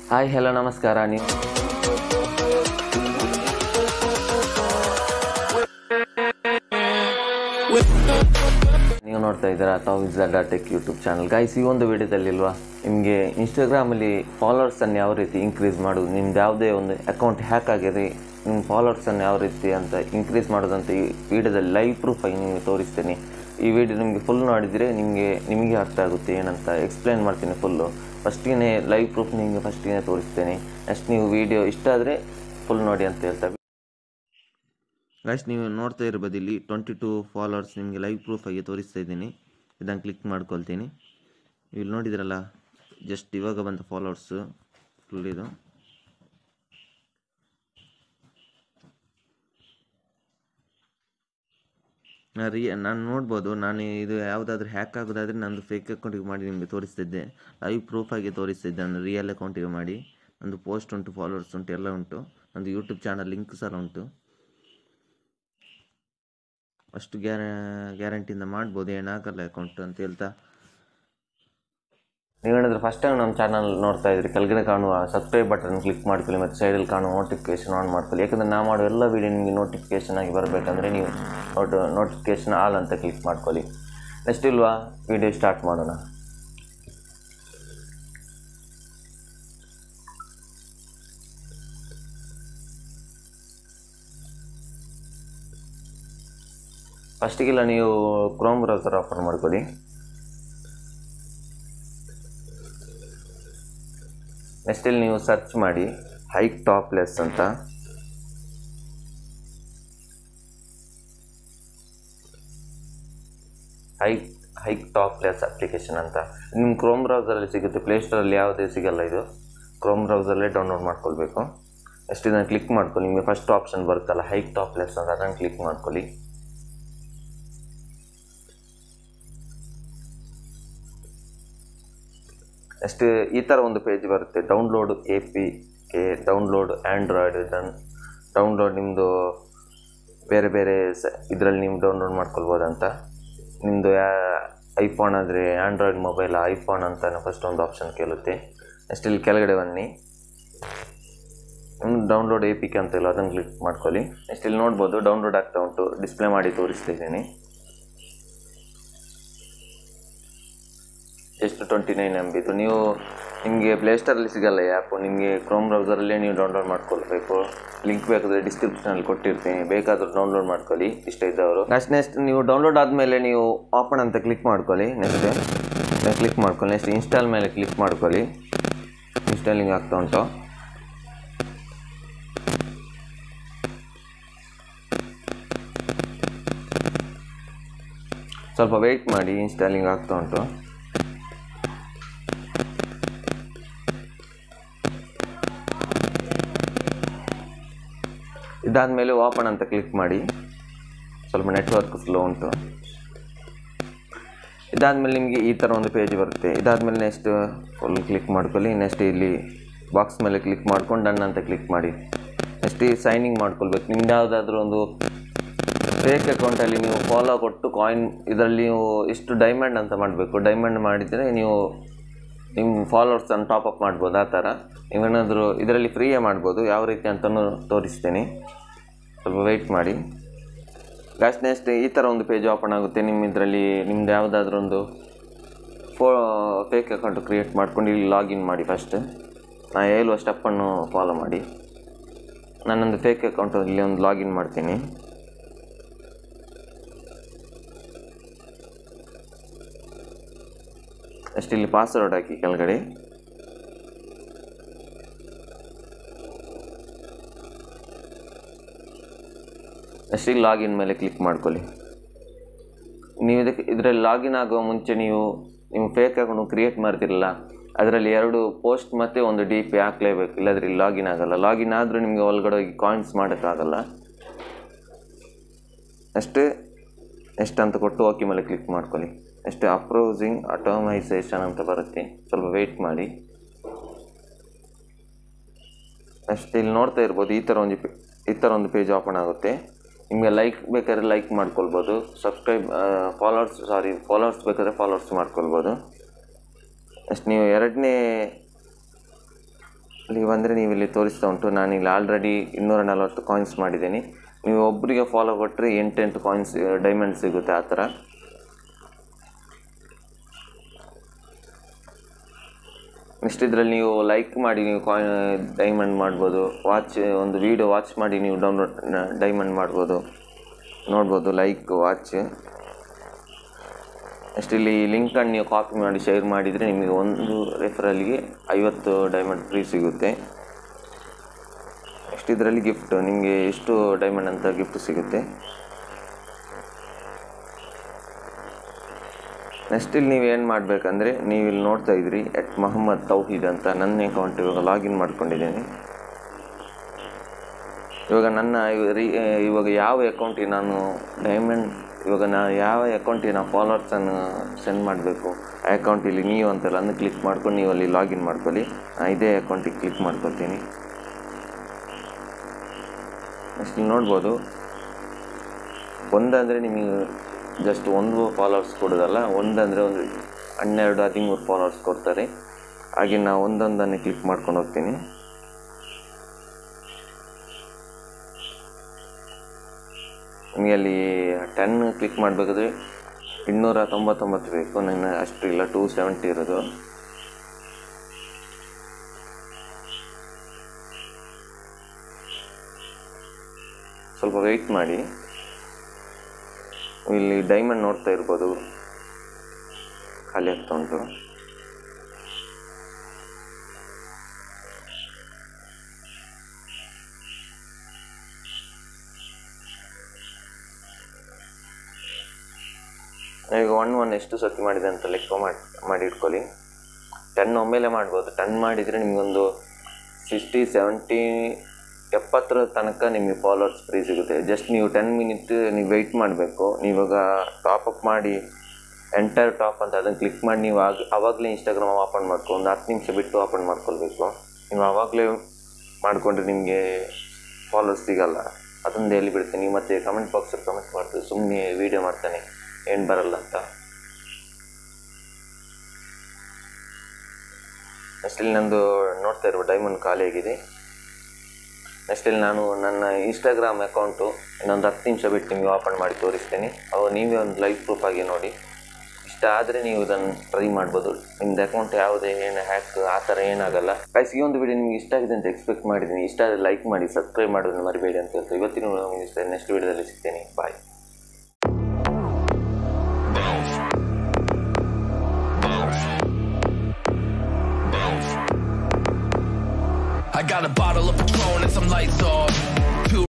Hi hello ನಮಸ್ಕಾರ ನೀವು ನೀವು ನೋಡ್ತಾ ಇದ್ದೀರಾ ತಾವು is tech YouTube channel guys ಈ ಒಂದು ವಿಡಿಯೋದಲ್ಲಿಲ್ವಾ ನಿಮಗೆ ಇನ್ಸ್ಟಾಗ್ರಾಮಲ್ಲಿ ಫಾಲೋವರ್ಸನ್ನು ಯಾವ ರೀತಿ ಇನ್ಕ್ರೀಸ್ ಮಾಡೋದು ನಿಮ್ದು ಯಾವುದೇ ಒಂದು ಅಕೌಂಟ್ ಹ್ಯಾಕ್ ಆಗಿದೆ ನಿಮ್ಮ ಫಾಲೋವರ್ಸನ್ನು ಯಾವ ರೀತಿ ಅಂತ ಇನ್ಕ್ರೀಸ್ ಮಾಡೋದಂತ ಈ ವಿಡಿಯೋದಲ್ಲಿ ಲೈವ್ ಪ್ರೂಫಾಗಿ ನಿಮಗೆ ತೋರಿಸ್ತೀನಿ ಈ ವಿಡಿಯೋ ನಿಮಗೆ ಫುಲ್ ನೋಡಿದರೆ ನಿಮಗೆ ನಿಮಗೆ ಅರ್ಥ ಆಗುತ್ತೆ ಏನಂತ ಎಕ್ಸ್ಪ್ಲೇನ್ ಮಾಡ್ತೀನಿ ಫುಲ್ಲು ಫಸ್ಟಿಗೆ ಲೈವ್ ಪ್ರೂಫ್ ನಿಮಗೆ ಫಸ್ಟಿಗೆ ತೋರಿಸ್ತೇನೆ ನೆಕ್ಸ್ಟ್ ನೀವು ವಿಡಿಯೋ ಇಷ್ಟ ಆದರೆ ಫುಲ್ ನೋಡಿ ಅಂತ ಹೇಳ್ತಾ ಗೈಸ್ ನೀವು ನೋಡ್ತಾ ಇರ್ಬೋದು ಇಲ್ಲಿ ಟ್ವೆಂಟಿ ಟು ಫಾಲೋವರ್ಸ್ ನಿಮಗೆ ಲೈವ್ ಪ್ರೂಫ್ ಆಗಿ ತೋರಿಸ್ತಾ ಇದ್ದೀನಿ ಇದನ್ನು ಕ್ಲಿಕ್ ಮಾಡ್ಕೊಳ್ತೀನಿ ಇಲ್ಲಿ ನೋಡಿದ್ರಲ್ಲ ಜಸ್ಟ್ ಇವಾಗ ಬಂದ ಫಾಲೋವರ್ಸು ಫುಲ್ ಇದು ನಾ ರೀ ನಾನು ನೋಡ್ಬೋದು ನಾನು ಇದು ಯಾವುದಾದ್ರೂ ಹ್ಯಾಕ್ ಆಗೋದಾದರೆ ನಂದು ಫೇಕ್ ಅಕೌಂಟಿಗೆ ಮಾಡಿ ನಿಮಗೆ ತೋರಿಸ್ತಿದ್ದೆ ಲೈವ್ ಪ್ರೂಫಾಗಿ ತೋರಿಸ್ತಿದ್ದೆ ನಾನು ರಿಯಲ್ ಅಕೌಂಟಿಗೆ ಮಾಡಿ ನಂದು ಪೋಸ್ಟ್ ಉಂಟು ಫಾಲೋವರ್ಸ್ ಉಂಟು ಎಲ್ಲ ಉಂಟು ನಂದು ಯೂಟ್ಯೂಬ್ ಚಾನಲ್ ಲಿಂಕ್ ಸಹ ಉಂಟು ಅಷ್ಟು ಗ್ಯಾರ ಗ್ಯಾರಂಟಿಯಿಂದ ಮಾಡ್ಬೋದು ಏನಾಗಲ್ಲ ಅಕೌಂಟ್ ಅಂತ ಹೇಳ್ತಾ ನೀವೇನಾದರೂ ಫಸ್ಟ್ ಟೈಮ್ ನಮ್ಮ ಚಾನಲ್ ನೋಡ್ತಾ ಇದ್ರಿ ಕೆಳಗಡೆ ಕಾಣುವ ಸಬ್ಸ್ಕ್ರೈಬ್ ಬಟನ್ ಕ್ಲಿಕ್ ಮಾಡ್ಕೊಳ್ಳಿ ಮತ್ತು ಸೈಡಲ್ಲಿ ಕಾಣುವ ನೋಟಿಫಿಕೇಶನ್ ಆನ್ ಮಾಡ್ಕೊಳ್ಳಿ ಯಾಕಂದರೆ ನಾವು ಮಾಡೋ ಎಲ್ಲ ವೀಡಿಯೋ ನಿಮಗೆ ನೋಟಿಫಿಕೇಶನ್ ಆಗಿ ಬರಬೇಕಂದ್ರೆ ನೀವು ನೋಟ್ ನೋಟಿಫಿಕೇಶನ್ ಆಲ್ ಅಂತ ಕ್ಲಿಕ್ ಮಾಡ್ಕೊಳ್ಳಿ ನೆಕ್ಸ್ಟ್ ಇಲ್ವಾ ವಿಡಿಯೋ ಸ್ಟಾರ್ಟ್ ಮಾಡೋಣ ಫಸ್ಟಿಗೆಲ್ಲ ನೀವು ಕ್ರೋಮ್ ಬ್ರೌಸರ್ ಓಪನ್ ಮಾಡ್ಕೊಳ್ಳಿ ನೆಕ್ಸ್ಟ್ ಇಲ್ಲಿ ನೀವು ಸರ್ಚ್ ಮಾಡಿ ಹೈಕ್ ಟಾಪ್ಲೆಸ್ ಅಂತ ಹೈಕ್ ಹೈಕ್ ಟಾಪ್ಲೆಸ್ ಅಪ್ಲಿಕೇಶನ್ ಅಂತ ನಿಮ್ಮ ಕ್ರೋಮ್ ಬ್ರೌಸರಲ್ಲಿ ಸಿಗುತ್ತೆ ಪ್ಲೇಸ್ಟೋರಲ್ಲಿ ಯಾವುದೇ ಸಿಗಲ್ಲ ಇದು ಕ್ರೋಮ್ ಬ್ರೌಸರಲ್ಲೇ ಡೌನ್ಲೋಡ್ ಮಾಡ್ಕೊಳ್ಬೇಕು ನೆಕ್ಸ್ಟ್ ಇದನ್ನು ಕ್ಲಿಕ್ ಮಾಡ್ಕೊಳ್ಳಿ ನಿಮಗೆ ಫಸ್ಟ್ ಆಪ್ಷನ್ ಬರುತ್ತಲ್ಲ ಹೈಕ್ ಟಾಪ್ಲೆಸ್ ಅಂತ ಅದನ್ನು ಕ್ಲಿಕ್ ಮಾಡ್ಕೊಳ್ಳಿ ನೆಕ್ಸ್ಟ್ ಈ ಥರ ಒಂದು ಪೇಜ್ ಬರುತ್ತೆ download A P K download Android done download ನಿಮ್ಮದು ಬೇರೆ ಬೇರೆ ಸ ಇದರಲ್ಲಿ ನೀವು ಡೌನ್ಲೋಡ್ ಮಾಡ್ಕೊಳ್ಬೋದಂತ ನಿಮ್ಮದು ಯಾ ಐಫೋನ್ ಆದರೆ ಆ್ಯಂಡ್ರಾಯ್ಡ್ ಮೊಬೈಲ್ ಐಫೋನ್ ಅಂತ ಫಸ್ಟ್ ಒಂದು ಆಪ್ಷನ್ ಕೇಳುತ್ತೆ ನೆಕ್ಸ್ಟ್ ಇಲ್ಲಿ ಕೆಳಗಡೆ ಬನ್ನಿ ನಿಮ್ದು ಡೌನ್ಲೋಡ್ ಎ ಪಿ ಕೆ ಅಂತ ಇಲ್ಲ ಅದನ್ನು ಕ್ಲಿಕ್ ಮಾಡ್ಕೊಳ್ಳಿ ನೆಕ್ಸ್ಟ್ ಇಲ್ಲಿ ನೋಡ್ಬೋದು ಡೌನ್ಲೋಡ್ ಆಗ್ತಾ ಉಂಟು ಡಿಸ್ಪ್ಲೇ ಮಾಡಿ ತೋರಿಸ್ತಾ ಇದ್ದೀನಿ ಎಷ್ಟು ಟ್ವೆಂಟಿ ನೈನ್ ಎಮ್ ಬಿದು ನೀವು ನಿಮಗೆ ಪ್ಲೇಸ್ಟೋರಲ್ಲಿ ಸಿಗಲ್ಲ ಈ ಆ್ಯಪು ನಿಮಗೆ ಕ್ರೋಮ್ ಬ್ರೌಸರಲ್ಲೇ ನೀವು ಡೌನ್ಲೋಡ್ ಮಾಡ್ಕೊಳ್ಬೇಕು ಲಿಂಕ್ ಬೇಕಾದರೆ ಡಿಸ್ಕ್ರಿಪ್ಷನಲ್ಲಿ ಕೊಟ್ಟಿರ್ತೀನಿ ಬೇಕಾದರೂ ಡೌನ್ಲೋಡ್ ಮಾಡ್ಕೊಳ್ಳಿ ಇಷ್ಟ ಇದ್ದವರು ನೆಕ್ಸ್ಟ್ ನೆಕ್ಸ್ಟ್ ನೀವು ಡೌನ್ಲೋಡ್ ಆದಮೇಲೆ ನೀವು ಓಪನ್ ಅಂತ ಕ್ಲಿಕ್ ಮಾಡ್ಕೊಳ್ಳಿ ನೆಕ್ಸ್ಟ್ ಕ್ಲಿಕ್ ಮಾಡ್ಕೊಳ್ಳಿ ನೆಕ್ಸ್ಟ್ ಇನ್ಸ್ಟಾಲ್ ಮೇಲೆ ಕ್ಲಿಕ್ ಮಾಡ್ಕೊಳ್ಳಿ ಇನ್ಸ್ಟಾಲಿಂಗ್ ಆಗ್ತಾ ಉಂಟು ಸ್ವಲ್ಪ ವೆಯ್ಟ್ ಮಾಡಿ ಇನ್ಸ್ಟಾಲಿಂಗ್ ಆಗ್ತಾ ಉಂಟು ಇದಾದಮೇಲೆ ಓಪನ್ ಅಂತ ಕ್ಲಿಕ್ ಮಾಡಿ ಸ್ವಲ್ಪ ನೆಟ್ವರ್ಕ್ ಸ್ಲೋ ಉಂಟು ಇದಾದಮೇಲೆ ನಿಮಗೆ ಈ ಥರ ಒಂದು ಪೇಜ್ ಬರುತ್ತೆ ಇದಾದಮೇಲೆ ನೆಕ್ಸ್ಟ್ ಫುಲ್ ಕ್ಲಿಕ್ ಮಾಡ್ಕೊಳ್ಳಿ ನೆಕ್ಸ್ಟ್ ಇಲ್ಲಿ ಬಾಕ್ಸ್ ಮೇಲೆ ಕ್ಲಿಕ್ ಮಾಡ್ಕೊಂಡು ಡನ್ ಅಂತ ಕ್ಲಿಕ್ ಮಾಡಿ ನೆಕ್ಸ್ಟ್ ಈ ಸೈನಿಂಗ್ ಮಾಡ್ಕೊಳ್ಬೇಕು ನಿಮ್ದು ಯಾವುದಾದ್ರೂ ಒಂದು ಫೇಕ್ ಅಕೌಂಟಲ್ಲಿ ನೀವು ಫಾಲೋ ಕೊಟ್ಟು ಕಾಯಿನ್ ಇದರಲ್ಲಿ ನೀವು ಇಷ್ಟು ಡೈಮಂಡ್ ಅಂತ ಮಾಡಬೇಕು ಡೈಮಂಡ್ ಮಾಡಿದರೆ ನೀವು ನಿಮ್ಮ ಫಾಲೋವರ್ಸನ್ನು ಟಾಪಪ್ ಮಾಡ್ಬೋದು ಆ ಥರ ನೀವೇನಾದರೂ ಇದರಲ್ಲಿ ಫ್ರೀಯೇ ಮಾಡ್ಬೋದು ಯಾವ ರೀತಿ ಅಂತಲೂ ತೋರಿಸ್ತೀನಿ ಸ್ವಲ್ಪ ವೆಯ್ಟ್ ಮಾಡಿ ಗಾಸ್ ನೆಕ್ಸ್ಟ್ ಈ ಥರ ಒಂದು ಪೇಜ್ ಓಪನ್ ಆಗುತ್ತೆ ನಿಮ್ಮ ಇದರಲ್ಲಿ ನಿಮ್ದು ಯಾವುದಾದ್ರೂ ಒಂದು ಫೋ ಫೇಕ್ ಅಕೌಂಟ್ ಕ್ರಿಯೇಟ್ ಮಾಡ್ಕೊಂಡು ಇಲ್ಲಿ ಲಾಗಿನ್ ಮಾಡಿ ಫಸ್ಟ್ ನಾ ಹೇಳುವ ಸ್ಟೆಪ್ಪನ್ನು ಫಾಲೋ ಮಾಡಿ ನಾನೊಂದು ಫೇಕ್ ಅಕೌಂಟಲ್ಲಿ ಒಂದು ಲಾಗಿನ್ ಮಾಡ್ತೀನಿ ನೆಕ್ಸ್ಟ್ ಇಲ್ಲಿ ಪಾಸ್ವರ್ಡ್ ಹಾಕಿ ಕೆಳಗಡೆ ನೆಕ್ಸ್ಟ್ ಇಲ್ಲಿ ಲಾಗಿನ್ ಮೇಲೆ ಕ್ಲಿಕ್ ಮಾಡ್ಕೊಳ್ಳಿ ನೀವು ಇದಕ್ಕೆ ಇದರಲ್ಲಿ ಲಾಗಿನ್ ಆಗುವ ಮುಂಚೆ ನೀವು ನಿಮ್ಮ ಫೇಕ್ ಅಕೌಂಟ್ ಕ್ರಿಯೇಟ್ ಮಾಡ್ತಿರಲ್ಲ ಅದರಲ್ಲಿ ಎರಡು ಪೋಸ್ಟ್ ಮತ್ತು ಒಂದು ಡಿ ಪಿ ಹಾಕಲೇಬೇಕು ಇಲ್ಲಾಂದ್ರೆ ಇಲ್ಲಿ ಲಾಗಿನ್ ಆಗಲ್ಲ ಲಾಗಿನ್ ಆದರೂ ನಿಮಗೆ ಒಳಗಡೆ ಹೋಗಿ ಕಾಯಿನ್ಸ್ ಮಾಡೋಕ್ಕಾಗಲ್ಲ ಅಷ್ಟೇ ಎಷ್ಟು ಅಂತ ಕೊಟ್ಟು ಓಕೆ ಮೇಲೆ ಕ್ಲಿಕ್ ಮಾಡ್ಕೊಳ್ಳಿ ನೆಕ್ಸ್ಟ್ ಅಪ್ರೋಸಿಂಗ್ ಆಟೋಮೈಸೇಷನ್ ಅಂತ ಬರುತ್ತೆ ಸ್ವಲ್ಪ ವೆಯ್ಟ್ ಮಾಡಿ ನೆಕ್ಸ್ಟ್ ಇಲ್ಲಿ ನೋಡ್ತಾ ಇರ್ಬೋದು ಈ ಥರ ಒಂದು ಈ ಥರ ಒಂದು ಪೇಜ್ ಓಪನ್ ಆಗುತ್ತೆ ನಿಮಗೆ ಲೈಕ್ ಬೇಕಾದ್ರೆ ಲೈಕ್ ಮಾಡ್ಕೊಳ್ಬೋದು ಸಬ್ಸ್ಕ್ರೈಬ್ ಫಾಲೋವರ್ಸ್ ಸಾರಿ ಫಾಲೋವರ್ಸ್ ಬೇಕಾದ್ರೆ ಫಾಲೋವರ್ಸ್ ಮಾಡ್ಕೊಳ್ಬೋದು ನೆಕ್ಸ್ಟ್ ನೀವು ಎರಡನೇ ಇಲ್ಲಿ ಬಂದರೆ ನೀವು ಇಲ್ಲಿ ತೋರಿಸ್ತಾ ಉಂಟು ನಾನಿಲ್ಲಿ ಆಲ್ರೆಡಿ ಇನ್ನೂರ ನಲವತ್ತು ಕಾಯಿನ್ಸ್ ಮಾಡಿದ್ದೀನಿ ನೀವು ಒಬ್ಬರಿಗೆ ಫಾಲೋ ಕೊಟ್ಟರೆ ಎಂಟೆಂಟು ಕಾಯಿನ್ಸ್ ಡೈಮಂಡ್ ಸಿಗುತ್ತೆ ಆ ಥರ ನೆಕ್ಸ್ಟ್ ಇದರಲ್ಲಿ ನೀವು ಲೈಕ್ ಮಾಡಿ ನೀವು ಕಾಯಿನ್ ಡೈಮಂಡ್ ಮಾಡ್ಬೋದು ವಾಚ್ ಒಂದು ವೀಡಿಯೋ ವಾಚ್ ಮಾಡಿ ನೀವು ಡೌನ್ಲೋಡ್ ಡೈಮಂಡ್ ಮಾಡ್ಬೋದು ನೋಡ್ಬೋದು ಲೈಕ್ ವಾಚ್ ನೆಕ್ಸ್ಟ್ ಇಲ್ಲಿ ಲಿಂಕನ್ನು ನೀವು ಕಾಪಿ ಮಾಡಿ ಶೇರ್ ಮಾಡಿದರೆ ನಿಮಗೆ ಒಂದು ರೆಫರಲ್ಗೆ ಐವತ್ತು ಡೈಮಂಡ್ ಫ್ರೀ ಸಿಗುತ್ತೆ ನೆಕ್ಸ್ಟ್ ಇದರಲ್ಲಿ ಗಿಫ್ಟ್ ನಿಮಗೆ ಎಷ್ಟು ಡೈಮಂಡ್ ಅಂತ ಗಿಫ್ಟ್ ಸಿಗುತ್ತೆ ನೆಕ್ಸ್ಟ್ ಇಲ್ಲಿ ನೀವು ಏನು ಮಾಡಬೇಕಂದ್ರೆ ನೀವು ಇಲ್ಲಿ ನೋಡ್ತಾ ಇದ್ರಿ ಎಟ್ ಮೊಹಮ್ಮದ್ ತೌಹೀದ್ ಅಂತ ನನ್ನ ಅಕೌಂಟ್ ಇವಾಗ ಲಾಗಿನ್ ಮಾಡ್ಕೊಂಡಿದ್ದೀನಿ ಇವಾಗ ನನ್ನ ಇವ- ರೀ ಇವಾಗ ಯಾವ ಅಕೌಂಟಿಗೆ ನಾನು ಡೈಮಂಡ್ ಇವಾಗ ನಾ ಯಾವ ಅಕೌಂಟಿಗೆ ನಾವು ಫಾಲೋವರ್ಸನ್ನು ಸೆಂಡ್ ಮಾಡಬೇಕು ಆ ಅಕೌಂಟ್ ಇಲ್ಲಿ ನೀವು ಅಂತಲ್ಲ ಅದನ್ನು ಕ್ಲಿಕ್ ಮಾಡ್ಕೊಂಡು ನೀವು ಅಲ್ಲಿ ಲಾಗಿನ್ ಮಾಡ್ಕೊಳ್ಳಿ ನಾ ಇದೇ ಅಕೌಂಟಿಗೆ ಕ್ಲಿಕ್ ಮಾಡ್ಕೊಳ್ತೀನಿ ನೆಕ್ಸ್ಟ್ ಇಲ್ಲಿ ನೋಡ್ಬೋದು ಒಂದಂದರೆ ನಿಮಗೆ ಜಸ್ಟ್ ಒಂದು ಫಾಲೋವರ್ಸ್ ಕೊಡೋದಲ್ಲ ಒಂದಂದರೆ ಒಂದು ಹನ್ನೆರಡು ಹದಿಮೂರು ಫಾಲೋವರ್ಸ್ ಕೊಡ್ತಾರೆ ಹಾಗೆ ನಾವು ಒಂದೊಂದನ್ನು ಕ್ಲಿಕ್ ಮಾಡ್ಕೊಂಡು ಹೋಗ್ತೀನಿ ನಿಮಗೆ ಅಲ್ಲಿ ಟೆನ್ ಕ್ಲಿಕ್ ಮಾಡಬೇಕಾದ್ರೆ ಇನ್ನೂರ ತೊಂಬತ್ತೊಂಬತ್ತು ಬೇಕು ನನ್ನ ಅಷ್ಟು ಇಲ್ಲ ಟೂ ಸೆವೆಂಟಿ ಇರೋದು ಸ್ವಲ್ಪ ವೆಯ್ಟ್ ಮಾಡಿ ಇಲ್ಲಿ ಡೈಮಂಡ್ ನೋಡ್ತಾ ಇರ್ಬೋದು ಖಾಲಿ ಆಗ್ತಾ ಉಂಟು ಈಗ ಒನ್ ಒನ್ ಎಷ್ಟು ಸತಿ ಮಾಡಿದೆ ಅಂತ ಲೆಕ್ಕ ಮಾಡಿ ಮಾಡಿ ಇಟ್ಕೊಳ್ಳಿ ಟೆನ್ ಒಮ್ಮೆಲೆ ಮಾಡ್ಬೋದು ಟೆನ್ ಮಾಡಿದರೆ ನಿಮಗೊಂದು ಸಿಕ್ಸ್ಟಿ ಸೆವೆಂಟಿ ಎಪ್ಪತ್ತರ ತನಕ ನಿಮಗೆ ಫಾಲೋವರ್ಸ್ ಫ್ರೀ ಸಿಗುತ್ತೆ ಜಸ್ಟ್ ನೀವು ಟೆನ್ ಮಿನಿಟ್ ನೀವು ವೆಯ್ಟ್ ಮಾಡಬೇಕು ನೀವಾಗ ಟಾಪ್ ಅಪ್ ಮಾಡಿ ಎಂಟರ್ ಟಾಪ್ ಅಂತ ಅದನ್ನು ಕ್ಲಿಕ್ ಮಾಡಿ ನೀವು ಆಗ ಆವಾಗಲೇ ಇನ್ಸ್ಟಾಗ್ರಾಮ್ ಓಪನ್ ಮಾಡ್ಕೊ ಒಂದು ಹತ್ತು ನಿಮಿಷ ಬಿಟ್ಟು ಓಪನ್ ಮಾಡ್ಕೊಳ್ಬೇಕು ನೀವು ಆವಾಗಲೇ ಮಾಡಿಕೊಂಡ್ರೆ ನಿಮಗೆ ಫಾಲೋವರ್ಸ್ ಸಿಗಲ್ಲ ಅದೊಂದು ಎಲ್ಲಿ ಬಿಡ್ತೀನಿ ನೀವು ಮತ್ತೆ ಕಮೆಂಟ್ ಬಾಕ್ಸಲ್ಲಿ ಕಮೆಂಟ್ ಮಾಡ್ತೀವಿ ಸುಮ್ಮನೆ ವೀಡಿಯೋ ಮಾಡ್ತಾನೆ ಏನು ಬರಲ್ಲ ಅಂತ ನೆಕ್ಸ್ಟ್ ಇಲ್ಲಿ ನಂದು ನೋಡ್ತಾ ಇರುವ ಡೈಮಂಡ್ ಖಾಲಿ ಆಗಿದೆ ನೆಕ್ಸ್ಟ್ ಇಲ್ಲಿ ನಾನು ನನ್ನ ಇನ್ಸ್ಟಾಗ್ರಾಮ್ ಅಕೌಂಟು ಇನ್ನೊಂದು ಹತ್ತು ನಿಮಿಷ ಬಿಟ್ಟು ನಿಮಗೆ ಓಪನ್ ಮಾಡಿ ತೋರಿಸ್ತೀನಿ ಅವು ನೀವೇ ಒಂದು ಲೈವ್ ಪ್ರೂಫ್ ಆಗಿ ನೋಡಿ ಇಷ್ಟ ಆದರೆ ನೀವು ಇದನ್ನು ಟ್ರೈ ಮಾಡ್ಬೋದು ನಿಮ್ದು ಅಕೌಂಟ್ ಯಾವುದೇ ಏನು ಹ್ಯಾಕ್ ಆ ಥರ ಏನಾಗಲ್ಲ ಗೈಸ್ ಈ ಒಂದು ವಿಡಿಯೋ ನಿಮಗೆ ಇಷ್ಟ ಆಗಿದೆ ಅಂತ ಎಕ್ಸ್ಪೆಕ್ಟ್ ಮಾಡಿದ್ದೀನಿ ಇಷ್ಟ ಆದರೆ ಲೈಕ್ ಮಾಡಿ ಸಬ್ಸ್ಕ್ರೈಬ್ ಮಾಡೋದನ್ನು ಮರಿಬೇಡಿ ಅಂತ ಹೇಳ್ತಾ ಇವತ್ತಿನ ನಮಗೆ ನೆಕ್ಸ್ಟ್ ವಿಡಿಯೋದಲ್ಲಿ ಸಿಗ್ತೇನೆ ಬಾಯ್ I got a bottle of Patron and some lights off.